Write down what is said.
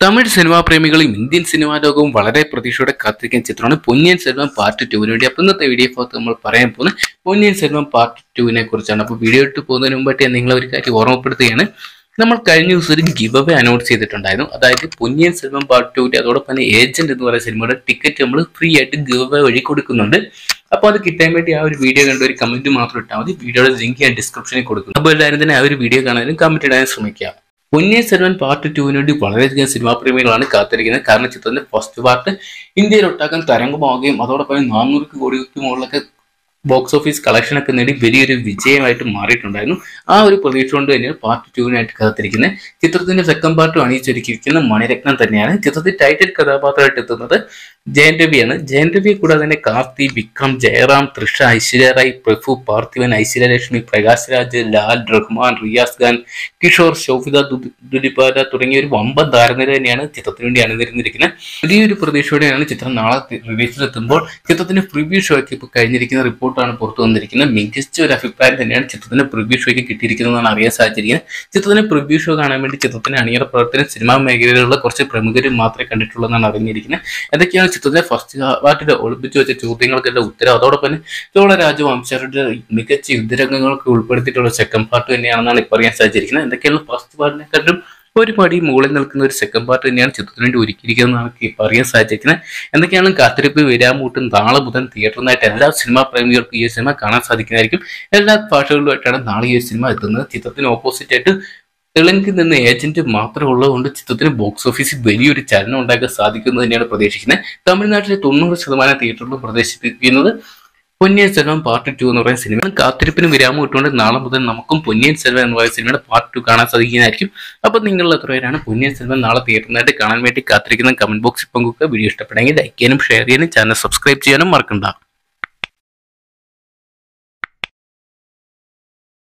Tamil cinema പ്രേമികളും Indian cinema ലോകവും വളരെ പ്രതീക്ഷയോടെ കാത്തിരിക്കുന്ന ചിത്രമാണ് പൊന്നിയൻ സെൽവം പാർട്ട് ടുവിന് വേണ്ടി അപ്പോൾ ഇന്നത്തെ വീഡിയോ ഭാഗത്ത് നമ്മൾ പറയാൻ പോകുന്നത് പൊന്നിയൻ സെൽവം പാർട്ട് ടുവിനെ കുറിച്ചാണ് അപ്പോൾ വീഡിയോ ഇട്ട് പോകുന്നതിന് മുമ്പായിട്ട് ഞാൻ നിങ്ങളെ ഒരു കാര്യം ഓർമ്മപ്പെടുത്തുകയാണ് നമ്മൾ കഴിഞ്ഞ ദിവസം ഒരു ഗിവ് അവേ അനൗൺസ് ചെയ്തിട്ടുണ്ടായിരുന്നു അതായത് പൊന്നിയൻ സെൽവം പാർട്ട് ടുവിന്റെ അതോടൊപ്പം തന്നെ ഏജന്റ് എന്ന് പറയുന്ന സിനിമയുടെ ടിക്കറ്റ് നമ്മൾ ഫ്രീ ആയിട്ട് ഗിവ് അവേ വഴി കൊടുക്കുന്നുണ്ട് അപ്പോൾ അത് കിട്ടാൻ വേണ്ടി ആ ഒരു വീഡിയോ കണ്ട ഒരു കമന്റ് മാത്രം ഇട്ടാൽ മതി വീഡിയോയുടെ ലിങ്ക് ഞാൻ ഡിസ്ക്രിപ്ഷനിൽ കൊടുക്കും അപ്പോൾ എല്ലാവരും തന്നെ ആ ഒരു വീഡിയോ കാണാനും കമന്റ് ഇടാനും ശ്രമിക്കുക പൊന്നിയൻ സെൽവൻ പാർട്ട് ടുവിന് വേണ്ടി വളരെയധികം സിനിമാ പ്രേമികളാണ് കാത്തിരിക്കുന്നത് കാരണം ചിത്രത്തിന്റെ ഫസ്റ്റ് പാർട്ട് ഇന്ത്യയിലൊട്ടാക്കാൻ തരംഗമാവുകയും അതോടൊപ്പം നാനൂറ് കോടിക്ക് മുകളിലൊക്കെ ബോക്സ് ഓഫീസ് കളക്ഷൻ ഒക്കെ നേടി വലിയൊരു വിജയമായിട്ട് മാറിയിട്ടുണ്ടായിരുന്നു ആ ഒരു പ്രതീക്ഷ കൊണ്ട് തന്നെയാണ് പാർട്ട് ടുവിനായിട്ട് കാത്തിരിക്കുന്നത് ചിത്രത്തിന്റെ സെക്കൻഡ് പാർട്ടും അണിയിച്ചൊരുക്കിയിരിക്കുന്ന മണിരത്നം തന്നെയാണ് ചിത്രത്തിൽ ടൈറ്റിൽ കഥാപാത്രമായിട്ട് എത്തുന്നത് ജയൻ രവിയാണ് ജയൻ രവിയെ കൂടാതെ തന്നെ കാർത്തി വിക്രം ജയറാം തൃഷ ഐശ്വര്യ റായ് പ്രഭു പാർത്ഥിവൻ ഐശ്വര്യലക്ഷ്മി പ്രകാശ് രാജ് ലാൽ റഹ്മാൻ റിയാസ് ഖാൻ കിഷോർ ശോഭിത ദുലിപാല തുടങ്ങിയ ഒരു വമ്പൻ താരനിര തന്നെയാണ് ചിത്രത്തിന് വേണ്ടി അണിനിരുന്നിരിക്കുന്നത് വലിയൊരു പ്രതീക്ഷയോടെയാണ് ചിത്രം നാളെ റിലീസിലെത്തുമ്പോൾ ചിത്രത്തിന്റെ പ്രിവ്യൂ ഷോയ്ക്ക് ഇപ്പോൾ കഴിഞ്ഞിരിക്കുന്ന റിപ്പോർട്ടാണ് പുറത്തു വന്നിരിക്കുന്നത് മികച്ച ഒരു അഭിപ്രായം തന്നെയാണ് ചിത്രത്തിന്റെ പ്രിവ്യൂ ഷോയ്ക്ക് കിട്ടിയിരിക്കുന്നതെന്നാണ് അറിയാൻ സാധിച്ചിരിക്കുന്നത് ചിത്രത്തിന്റെ പ്രിവ്യൂ ഷോ കാണാൻ വേണ്ടി ചിത്രത്തിന്റെ അണിയറ പ്രവർത്തനം സിനിമാ മേഖലയിലുള്ള കുറച്ച് പ്രമുഖർ മാത്രമേ കണ്ടിട്ടുള്ളതെന്നാണ് അറിഞ്ഞിരിക്കുന്നത് എന്തൊക്കെയാണ് ചിത്രത്തിന്റെ ഫസ്റ്റ് പാർട്ടിൽ ഒളിപ്പിച്ചു വെച്ച ചോദ്യങ്ങൾക്കെല്ലാം ഉത്തരം അതോടൊപ്പം തന്നെ ചോള രാജവംശരുടെ മികച്ച യുദ്ധരംഗങ്ങൾക്ക് ഉൾപ്പെടുത്തിയിട്ടുള്ള സെക്കൻഡ് പാർട്ട് തന്നെയാണെന്നാണ് ഇപ്പോൾ അറിയാൻ സാധിച്ചിരിക്കുന്നത് എന്തൊക്കെയാണ് ഫസ്റ്റ് പാർട്ടിനെക്കാട്ടും ഒരു പടി മുകളിൽ നിൽക്കുന്ന ഒരു സെക്കൻഡ് പാർട്ട് തന്നെയാണ് ചിത്രത്തിന് വേണ്ടി ഒരുക്കിയിരിക്കുന്നതെന്നാണ് ഇപ്പോൾ അറിയാൻ സാധിച്ചിരിക്കുന്നത് എന്തൊക്കെയാണ് കാത്തിരിപ്പ് വരാമൂട്ടും നാളെ മുതൽ തിയേറ്ററിനായിട്ട് എല്ലാ സിനിമാ പ്രേമികൾക്കും ഈ സിനിമ കാണാൻ സാധിക്കുന്നതായിരിക്കും എല്ലാ ഭാഷകളിലുമായിട്ടാണ് നാളെ ഈ സിനിമ എത്തുന്നത് ചിത്രത്തിന് ഓപ്പോസിറ്റ് ആയിട്ട് തെലുങ്കിൽ നിന്ന് ഏജന്റ് മാത്രം ഉള്ളതുകൊണ്ട് ചിത്രത്തിന് ബോക്സ് ഓഫീസിൽ വലിയൊരു ചലനം ഉണ്ടാക്കാൻ സാധിക്കുന്നു തന്നെയാണ് പ്രതീക്ഷിക്കുന്നത് തമിഴ്നാട്ടിലെ തൊണ്ണൂറ് ശതമാനം തിയേറ്ററിലും പ്രദർശിപ്പിക്കുന്നത് പൊന്നിയൻ സെൽവം പാർട്ട് ടു എന്ന് പറയുന്ന സിനിമ കാത്തിരിപ്പിന് വിരാമം ഇട്ടുകൊണ്ട് നാളെ മുതൽ നമുക്കും പൊന്നിയൻ സെൽവം എന്ന് പറയുന്ന സിനിമയുടെ പാർട്ട് ടു കാണാൻ സാധിക്കുന്നതായിരിക്കും അപ്പോൾ നിങ്ങൾ എത്ര പേരാണ് പൊന്നിയൻ സെൽവം നാളെ തിയേറ്ററിനായിട്ട് കാണാൻ വേണ്ടി കാത്തിരിക്കുന്ന കമന്റ് ബോക്സിൽ പങ്കുവെക്കുക വീഡിയോ ഇഷ്ടപ്പെടുമെങ്കിൽ ലൈക്ക് ചെയ്യാനും ഷെയർ ചെയ്യാനും ചാനൽ സബ്സ്ക്രൈബ് ചെയ്യാനും മറക്കണ്ട